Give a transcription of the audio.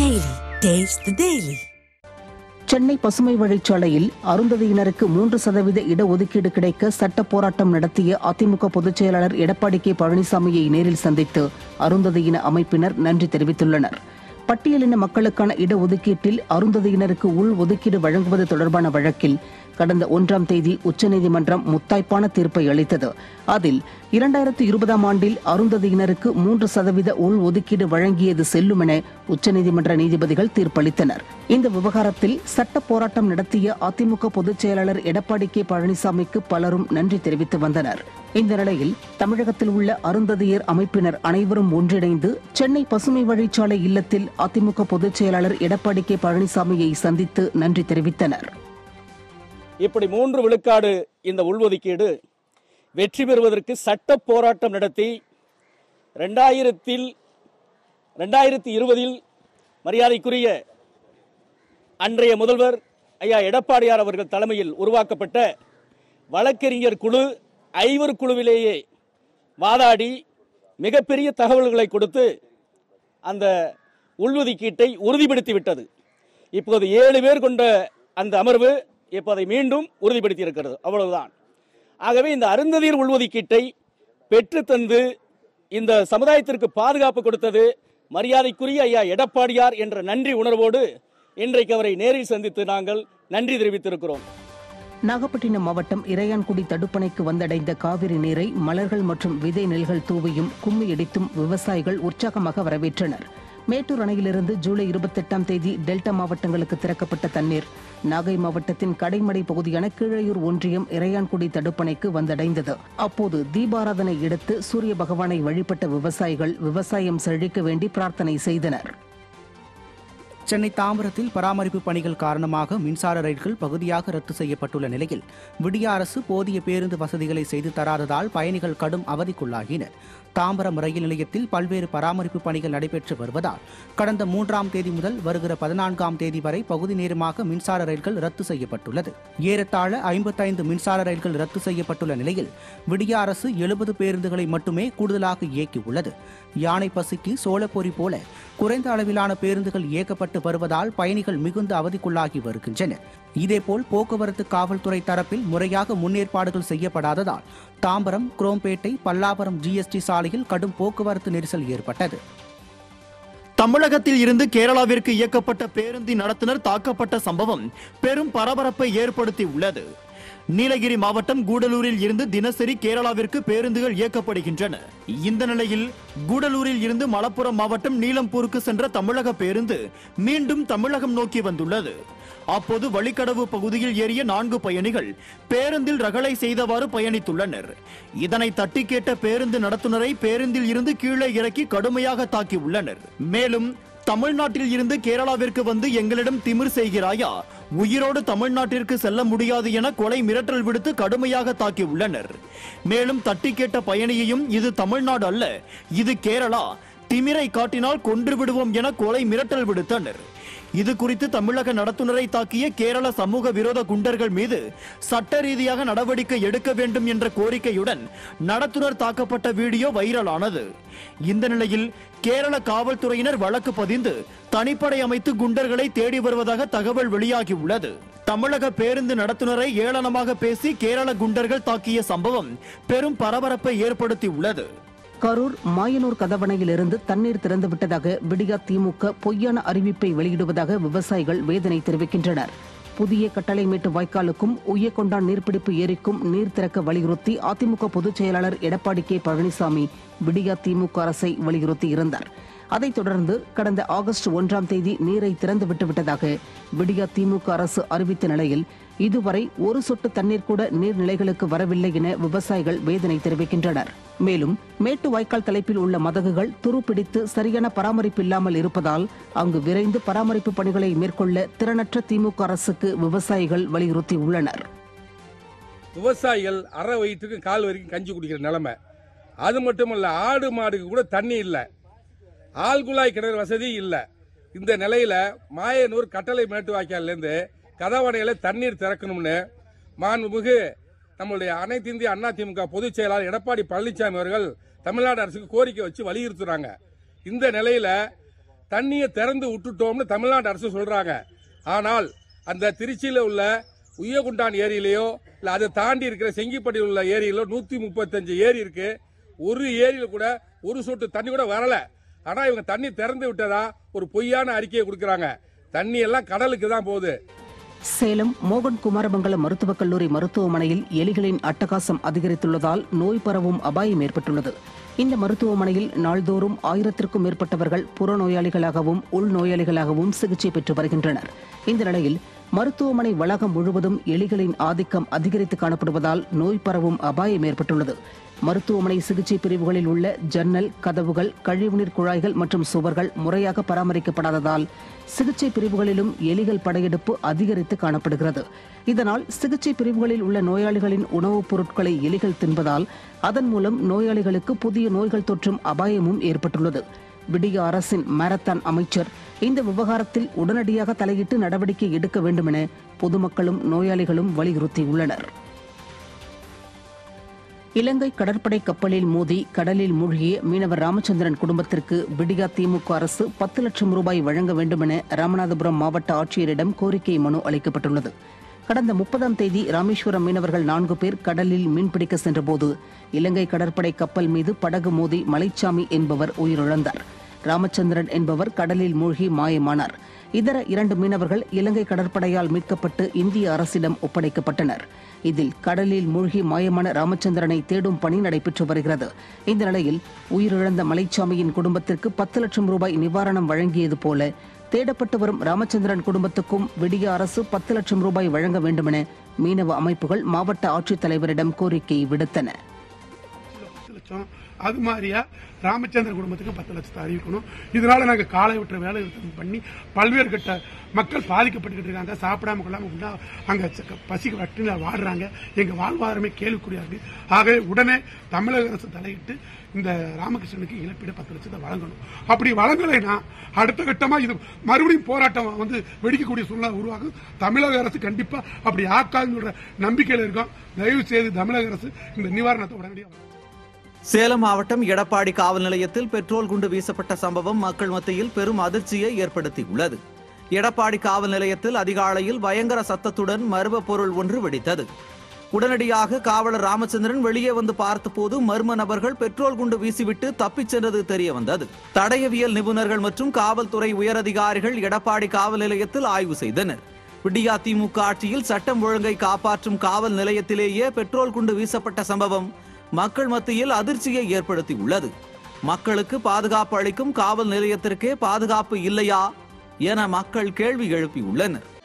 Daily. Taste the Daily. Chennai பசுமை வழிச்சாலையில் அருந்ததியினருக்கு மூன்று சதவீத இடஒதுக்கீடு கிடைக்க சட்ட போராட்டம் நடத்திய அதிமுக பொதுச் செயலாளர் எடப்பாடி கே பழனிசாமியை நேரில் சந்தித்து அருந்ததியின அமைப்பினர் நன்றி தெரிவித்துள்ளனர் பட்டியலின மக்களுக்கான இடஒதுக்கீட்டில் அருந்ததியினருக்கு உள் ஒதுக்கீடு வழங்குவது தொடர்பான வழக்கில் கடந்த ஒன்றாம் தேதி உச்சநீதிமன்றம் முத்தாய்ப்பான தீர்ப்பை அளித்தது அதில் இரண்டாயிரத்து இருபதாம் ஆண்டில் அருந்ததியினருக்கு மூன்று சதவீத உள் ஒதுக்கீடு வழங்கியது செல்லும் என உச்சநீதிமன்ற நீதிபதிகள் தீர்ப்பளித்தனர் இந்த விவகாரத்தில் சட்ட போராட்டம் நடத்திய அதிமுக பொதுச் செயலாளர் எடப்பாடி கே பழனிசாமிக்கு பலரும் நன்றி தெரிவித்து வந்தனர் இந்த நிலையில் தமிழகத்தில் உள்ள அருந்ததியர் அமைப்பினர் அனைவரும் ஒன்றிணைந்து சென்னை பசுமை வழிச்சாலை இல்லத்தில் அதிமுக பொதுச் செயலாளர் எடப்பாடி கே பழனிசாமியை சந்தித்து நன்றி தெரிவித்தனர் இப்படி மூன்று விழுக்காடு இந்த உள்ஒதுக்கீடு வெற்றி பெறுவதற்கு சட்ட போராட்டம் நடத்தி ரெண்டாயிரத்தில் ரெண்டாயிரத்தி இருபதில் மரியாதைக்குரிய அன்றைய முதல்வர் ஐயா எடப்பாடியார் அவர்கள் தலைமையில் உருவாக்கப்பட்ட வழக்கறிஞர் குழு ஐவர் குழுவிலேயே வாதாடி மிகப்பெரிய தகவல்களை கொடுத்து அந்த உள்ஒதுக்கீட்டை உறுதிப்படுத்தி விட்டது இப்போது ஏழு பேர் கொண்ட அந்த அமர்வு இப்போதை மீண்டும் உறுதிப்படுத்தி இருக்கிறது அவ்வளவுதான் ஆகவே இந்த அருந்ததியர் உள்ஒதுக்கீட்டை பெற்று தந்து இந்த சமுதாயத்திற்கு பாதுகாப்பு கொடுத்தது மரியாதைக்குரிய ஐயா எடப்பாடியார் என்ற நன்றி உணர்வோடு இன்றைக்கு அவரை நேரில் சந்தித்து நாங்கள் நன்றி தெரிவித்திருக்கிறோம் நாகப்பட்டினம் மாவட்டம் இறையான்குடி தடுப்பணைக்கு வந்தடைந்த காவிரி நீரை மலர்கள் மற்றும் விதை நெல்கள் தூவியும் கும்மி அடித்தும் விவசாயிகள் உற்சாகமாக வரவேற்றனர் மேட்டூர் அணையிலிருந்து ஜூலை இருபத்தெட்டாம் தேதி டெல்டா மாவட்டங்களுக்கு திறக்கப்பட்ட தண்ணீர் நாகை மாவட்டத்தின் கடைமடை பகுதியான கீழையூர் ஒன்றியம் இறையான்குடி தடுப்பணைக்கு வந்தடைந்தது அப்போது தீபாராதனை எடுத்து சூரிய பகவானை வழிபட்ட விவசாயிகள் விவசாயம் செழிக்க வேண்டி பிரார்த்தனை செய்தனர் சென்னை தாம்பரத்தில் பராமரிப்பு பணிகள் காரணமாக மின்சார ரயில்கள் பகுதியாக ரத்து செய்யப்பட்டுள்ள நிலையில் விடிய அரசு போதிய பேருந்து வசதிகளை செய்து தராததால் பயணிகள் கடும் அவதிக்குள்ளாகினர் தாம்பரம் ரயில் நிலையத்தில் பல்வேறு பராமரிப்பு பணிகள் நடைபெற்று வருவதால் கடந்த மூன்றாம் தேதி முதல் வருகிற பதினான்காம் தேதி வரை பகுதி நேரமாக மின்சார ரயில்கள் ரத்து செய்யப்பட்டுள்ளது ஏறத்தாழ ஐம்பத்தைந்து மின்சார ரயில்கள் ரத்து செய்யப்பட்டுள்ள நிலையில் விடிய அரசு எழுபது பேருந்துகளை மட்டுமே கூடுதலாக இயக்கியுள்ளது யானை பசிக்கு சோளப்பொறி போல குறைந்த அளவிலான பேருந்துகள் இயக்கப்பட்டு வருவதால் பயணிகள் மிகுந்த அவதிக்குள்ளாகி வருகின்றனர் இதேபோல் போக்குவரத்து காவல்துறை தரப்பில் முறையாக முன்னேற்பாடுகள் செய்யப்படாததால் தாம்பரம் குரோம்பேட்டை பல்லாவரம் ஜிஎஸ்டி சாலையில் கடும் போக்குவரத்து நெரிசல் ஏற்பட்டது தமிழகத்தில் இருந்து கேரளாவிற்கு இயக்கப்பட்ட பேருந்தின் நடத்துனர் தாக்கப்பட்ட சம்பவம் பெரும் பரபரப்பை ஏற்படுத்தி உள்ளது நீலகிரி மாவட்டம் கூடலூரில் இருந்து தினசரி கேரளாவிற்கு பேருந்துகள் இயக்கப்படுகின்றன இந்த நிலையில் கூடலூரில் இருந்து மலப்புரம் மாவட்டம் நீலம்பூருக்கு சென்ற தமிழக பேருந்து மீண்டும் தமிழகம் நோக்கி வந்துள்ளது அப்போது வழிக்கடவு பகுதியில் ஏறிய நான்கு பயணிகள் பேருந்தில் ரகளை செய்தவாறு பயணித்துள்ளனர் இதனை தட்டி கேட்ட பேருந்து நடத்துனரை பேருந்தில் இருந்து கீழே இறக்கி கடுமையாக தாக்கியுள்ளனர் மேலும் தமிழ்நாட்டில் இருந்து கேரளாவிற்கு வந்து எங்களிடம் திமிர் செய்கிறாயா உயிரோடு தமிழ்நாட்டிற்கு செல்ல முடியாது என கொலை மிரட்டல் விடுத்து கடுமையாக தாக்கியுள்ளனர் மேலும் தட்டி கேட்ட பயணியையும் இது தமிழ்நாடு அல்ல இது கேரளா திமிரை காட்டினால் கொன்று விடுவோம் என கொலை மிரட்டல் விடுத்தனர் இது குறித்து தமிழக நடத்துனரை தாக்கிய கேரள சமூக விரோத குண்டர்கள் மீது சட்ட ரீதியாக நடவடிக்கை எடுக்க வேண்டும் என்ற கோரிக்கையுடன் நடத்துனர் தாக்கப்பட்ட வீடியோ வைரலானது இந்த நிலையில் கேரள காவல்துறையினர் வழக்கு பதிந்து தனிப்படை அமைத்து குண்டர்களை தேடி வருவதாக தகவல் வெளியாகியுள்ளது தமிழக பேருந்து நடத்துனரை ஏளனமாக பேசி கேரள குண்டர்கள் தாக்கிய சம்பவம் பெரும் பரபரப்பை ஏற்படுத்தியுள்ளது கரூர் மாயனூர் கதவணையிலிருந்து தண்ணீர் திறந்து விட்டதாக விடியா திமுக பொய்யான அறிவிப்பை வெளியிடுவதாக விவசாயிகள் வேதனை தெரிவிக்கின்றனர் புதிய கட்டளைமேட்டு வாய்க்காலுக்கும் உய்யக்கொண்டான் நீர்பிடிப்பு ஏரிக்கும் நீர் திறக்க வலியுறுத்தி அதிமுக பொதுச் செயலாளர் எடப்பாடி கே பழனிசாமி விடியா திமுக அரசை வலியுறுத்தி இருந்தார் அதைத் தொடர்ந்து கடந்த ஆகஸ்ட் ஒன்றாம் தேதி நீரை திறந்து விட்டுவிட்டதாக விடியா திமுக அரசு அறிவித்த நிலையில் இதுவரை ஒரு சொட்டு தண்ணீர் கூட நீர்நிலைகளுக்கு வரவில்லை என விவசாயிகள் வேதனை தெரிவிக்கின்றனர் மேலும் மேட்டு வாய்க்கால் தலைப்பில் உள்ள மதகுகள் துருப்பிடித்து சரியான பராமரிப்பு இல்லாமல் இருப்பதால் அங்கு விரைந்து பராமரிப்பு பணிகளை மேற்கொள்ள திறனற்ற திமுக அரசுக்கு விவசாயிகள் வலியுறுத்தியுள்ளனர் விவசாயிகள் அரை வயிற்றுக்கு கால் வரைக்கும் கஞ்சி குடிக்கிற நிலைமை அது மட்டும் இல்ல ஆடு மாடுக்கு கூட தண்ணி இல்லை ஆழ்குழாய் கிணறு வசதி இல்லை இந்த நிலையில மாயனூர் கட்டளை மேட்டு வாய்க்கால்லேருந்து கதவணையில தண்ணீர் திறக்கணும்னு மாண்புமிகு நம்மளுடைய அனைத்து இந்திய அண்ணா திமுக பொதுச் செயலாளர் எடப்பாடி பழனிசாமி அவர்கள் தமிழ்நாடு அரசுக்கு கோரிக்கை வச்சு வலியுறுத்துறாங்க இந்த நிலையில தண்ணியை திறந்து விட்டுட்டோம்னு தமிழ்நாடு அரசு சொல்றாங்க ஆனால் அந்த திருச்சியில உள்ள உய்யகுண்டான் ஏரியிலேயோ இல்ல அதை தாண்டி இருக்கிற செங்கிப்பட்டியில் உள்ள ஏரியிலோ நூத்தி முப்பத்தஞ்சு ஏரி இருக்கு ஒரு ஏரியில கூட ஒரு சொட்டு தண்ணி கூட வரல ஆனா இவங்க தண்ணி திறந்து விட்டதா ஒரு பொய்யான அறிக்கையை கொடுக்கறாங்க தண்ணி எல்லாம் கடலுக்கு தான் போகுது சேலம் மோகன் குமாரமங்கலம் மருத்துவக் கல்லூரி மருத்துவமனையில் எலிகளின் அட்டகாசம் அதிகரித்துள்ளதால் நோய் பரவும் அபாயம் ஏற்பட்டுள்ளது இந்த மருத்துவமனையில் நாள்தோறும் ஆயிரத்திற்கும் மேற்பட்டவர்கள் புறநோயாளிகளாகவும் உள்நோயாளிகளாகவும் சிகிச்சை பெற்று வருகின்றனர் இந்த நிலையில் மருத்துவமனை வளாகம் முழுவதும் எலிகளின் ஆதிக்கம் அதிகரித்து காணப்படுவதால் நோய் பரவும் அபாயம் ஏற்பட்டுள்ளது மருத்துவமனை சிகிச்சை பிரிவுகளில் உள்ள ஜன்னல் கதவுகள் கழிவுநீர் குழாய்கள் மற்றும் சுவர்கள் முறையாக பராமரிக்கப்படாததால் சிகிச்சை பிரிவுகளிலும் எலிகள் படையெடுப்பு அதிகரித்து காணப்படுகிறது இதனால் சிகிச்சை பிரிவுகளில் உள்ள நோயாளிகளின் உணவுப் பொருட்களை எலிகள் தின்பதால் அதன் மூலம் நோயாளிகளுக்கு புதிய நோய்கள் தொற்றும் அபாயமும் ஏற்பட்டுள்ளது விடிய அரசின் மாரத்தான் அமைச்சர் இந்த விவகாரத்தில் உடனடியாக தலையிட்டு நடவடிக்கை எடுக்க வேண்டுமென பொதுமக்களும் நோயாளிகளும் வலியுறுத்தியுள்ளனர் இலங்கை கடற்படை கப்பலில் மோதி கடலில் மூழ்கிய மீனவர் ராமச்சந்திரன் குடும்பத்திற்கு விடியா திமுக அரசு பத்து லட்சம் ரூபாய் வழங்க வேண்டுமென ராமநாதபுரம் மாவட்ட ஆட்சியரிடம் கோரிக்கை மனு அளிக்கப்பட்டுள்ளது கடந்த முப்பதாம் தேதி ராமேஸ்வரம் மீனவர்கள் நான்கு பேர் கடலில் மீன்பிடிக்க சென்றபோது இலங்கை கடற்படை கப்பல் மீது படகு மோதி மலைச்சாமி என்பவர் உயிரிழந்தார் ராமச்சந்திரன் என்பவர் கடலில் மூழ்கி மாயமானார் இதர இரண்டு மீனவர்கள் இலங்கை கடற்படையால் மீட்கப்பட்டு இந்திய அரசிடம் ஒப்படைக்கப்பட்டனர் இதில் கடலில் மூழ்கி மாயமான ராமச்சந்திரனை தேடும் பணி நடைபெற்று வருகிறது இந்த நிலையில் உயிரிழந்த மலைச்சாமியின் குடும்பத்திற்கு பத்து லட்சம் ரூபாய் நிவாரணம் வழங்கியது போல தேடப்பட்டு வரும் ராமச்சந்திரன் குடும்பத்துக்கும் விடிய அரசு பத்து லட்சம் ரூபாய் வழங்க வேண்டுமென மீனவ அமைப்புகள் மாவட்ட ஆட்சித்தலைவரிடம் கோரிக்கை விடுத்தன பத்து லட்சம் அது மாதிரியா ராமச்சந்திர குடும்பத்துக்கு பத்து லட்சத்தை அறிவிக்கணும் இதனால நாங்க காலை விட்டுற வேலை நிறுத்தம் பண்ணி பல்வேறு கட்ட மக்கள் பாதிக்கப்பட்டுக்கிட்டு இருக்காங்க சாப்பிடாம கொள்ளாம உண்டா அங்க ச- பசிக்கு வட்டில வாடுறாங்க எங்க வாழ்வாதாரமே கேள்விக்குறியா இருக்கு ஆகவே உடனே தமிழக அரசு தலையிட்டு இந்த ராமகிருஷ்ணனுக்கு இழப்பீடு பத்து லட்சத்தை வழங்கணும் அப்படி வழங்கலைன்னா அடுத்த கட்டமா இது மறுபடியும் போராட்டம் வந்து வெடிக்கக்கூடிய சூழ்நிலை உருவாகும் தமிழக அரசு கண்டிப்பா அப்படி ஆக்காதுன்ற நம்பிக்கையில இருக்கோம் தயவு செய்து தமிழக அரசு இந்த நிவாரணத்தை உடனடியாக வழங்கணும். சேலம் மாவட்டம் எடப்பாடி காவல் நிலையத்தில் பெட்ரோல் குண்டு வீசப்பட்ட சம்பவம் மக்கள் மத்தியில் பெரும் அதிர்ச்சியை ஏற்படுத்தியுள்ளது எடப்பாடி காவல் நிலையத்தில் அதிகாலையில் பயங்கர சத்தத்துடன் மர்ம பொருள் ஒன்று வெடித்தது உடனடியாக காவலர் ராமச்சந்திரன் வெளியே வந்து பார்த்தபோது மர்ம நபர்கள் பெட்ரோல் குண்டு வீசிவிட்டு தப்பிச் சென்றது தெரிய வந்தது தடயவியல் நிபுணர்கள் மற்றும் காவல்துறை உயரதிகாரிகள் எடப்பாடி காவல் நிலையத்தில் ஆய்வு செய்தனர் விடியா திமுக ஆட்சியில் சட்டம் ஒழுங்கை காப்பாற்றும் காவல் நிலையத்திலேயே பெட்ரோல் குண்டு வீசப்பட்ட சம்பவம் மக்கள் மத்தியில் அதிர்ச்சியை ஏற்படுத்தியுள்ளது மக்களுக்கு பாதுகாப்பு அளிக்கும் காவல் நிலையத்திற்கே பாதுகாப்பு இல்லையா என மக்கள் கேள்வி எழுப்பியுள்ளனர்